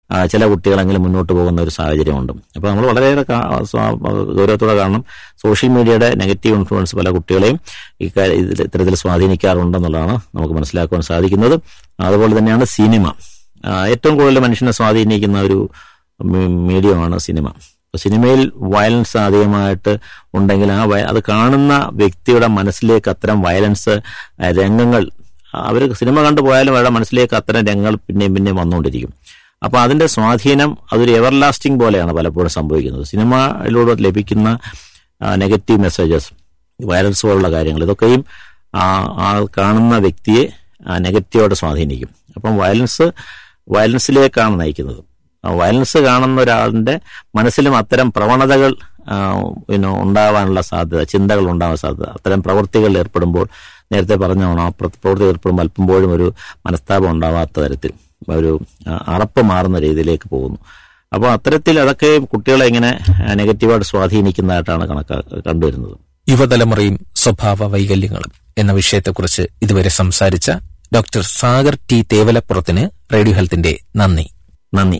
ആ, ചില കുട്ടികളെങ്കിലും മുന്നോട്ട് പോകുന്ന ഒരു സാഹചര്യമുണ്ട് അപ്പോൾ നമ്മൾ വളരെയേറെ കാ- സ്വാ- ഗൗരവത്തോടെ കാണണം സോഷ്യൽ മീഡിയയുടെ നെഗറ്റീവ് ഇൻഫ്ലുവൻസ് പല കുട്ടികളെയും ഈ കാ- ഇതിൽ ഇത്തരത്തിൽ സ്വാധീനിക്കാറുണ്ടെന്നുള്ളതാണ് നമുക്ക് മനസ്സിലാക്കുവാൻ സാധിക്കുന്നത് അതുപോലെ തന്നെയാണ് സിനിമ ആ, ഏറ്റവും കൂടുതൽ മനുഷ്യനെ സ്വാധീനിക്കുന്ന ഒരു മീ- മീഡിയമാണ് സിനിമ അപ്പൊ സിനിമയിൽ വയലൻസ് അധികമായിട്ട് ഉണ്ടെങ്കിൽ ആ വയ- അത് കാണുന്ന വ്യക്തിയുടെ മനസ്സിലേക്ക് അത്തരം വയലൻസ് ആ, രംഗങ്ങൾ അവർ സിനിമ കണ്ടു പോയാലും അവരുടെ മനസ്സിലേക്ക് അത്തരം രംഗങ്ങൾ പിന്നെയും പിന്നെയും വന്നുകൊണ്ടിരിക്കും അപ്പൊ അതിന്റെ സ്വാധീനം അതൊരു എവർലാസ്റ്റിംഗ് പോലെയാണ് പലപ്പോഴും സംഭവിക്കുന്നത് സിനിമയിലൂടെ ലഭിക്കുന്ന നെഗറ്റീവ് മെസ്സേജസ് വയലൻസ് പോലുള്ള കാര്യങ്ങൾ ഇതൊക്കെയും ആ ആ കാണുന്ന വ്യക്തിയെ നെഗറ്റീവായിട്ട് സ്വാധീനിക്കും അപ്പം വയലൻസ് വയലൻസിലേക്കാണ് നയിക്കുന്നത് ആ വയലൻസ് കാണുന്ന ഒരാളിന്റെ മനസ്സിലും അത്തരം പ്രവണതകൾ ആ, പിന്നെ ഉണ്ടാവാനുള്ള സാധ്യത ചിന്തകൾ ഉണ്ടാവാൻ സാധ്യത അത്തരം പ്രവൃത്തികളിൽ ഏർപ്പെടുമ്പോൾ നേരത്തെ പറഞ്ഞോണം ആ പ്ര- പ്രവൃത്തി ഏർപ്പെടുമ്പോൾ അല്പമ്പോഴും ഒരു മനസ്താപം ഉണ്ടാവാത്ത തരത്തിൽ ഒരു ആ, അറപ്പ് മാറുന്ന രീതിയിലേക്ക് പോകുന്നു അപ്പോൾ അത്തരത്തിൽ അതൊക്കെ കുട്ടികളെ ഇങ്ങനെ ആ, നെഗറ്റീവായിട്ട് സ്വാധീനിക്കുന്നതായിട്ടാണ് കണക്കാ കണ്ടുവരുന്നത് യുവതലമുറയും സ്വഭാവ വൈകല്യങ്ങളും എന്ന വിഷയത്തെക്കുറിച്ച് ഇതുവരെ സംസാരിച്ച ഡോക്ടർ സാഗർ ടി തേവലപ്പുറത്തിന് റേഡിയോ ഹെൽത്തിന്റെ നന്ദി നന്ദി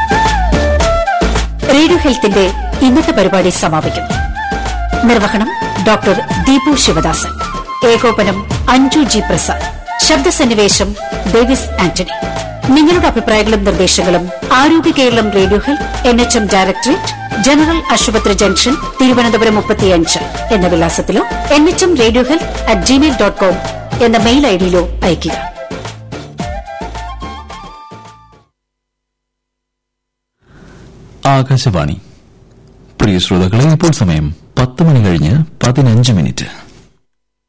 റേഡിയോ ഹെൽത്തിന്റെ ഇന്നത്തെ പരിപാടി സമാപിക്കുന്നു നിർവഹണം ഡോക്ടർ ദീപു ശിവദാസൻ ഏകോപനം അഞ്ജു ജി പ്രസാദ് ശബ്ദസന്നിവേശം ഡേവിസ് ആന്റണി നിങ്ങളുടെ അഭിപ്രായങ്ങളും നിർദ്ദേശങ്ങളും Arogya Keralam radio health N H M directorate general ആശുപത്രി ജംഗ്ഷൻ തിരുവനന്തപുരം മുപ്പത്തിയഞ്ച് എന്ന വിലാസത്തിലോ N H M radio health at Gmail dot com എന്ന മെയിൽ ഐഡിയിലോ അയയ്ക്കുക ആകാശവാണി പ്രിയ ശ്രോതാക്കളെ ഇപ്പോൾ സമയം പത്ത് മണി കഴിഞ്ഞ് പതിനഞ്ച് മിനിറ്റ്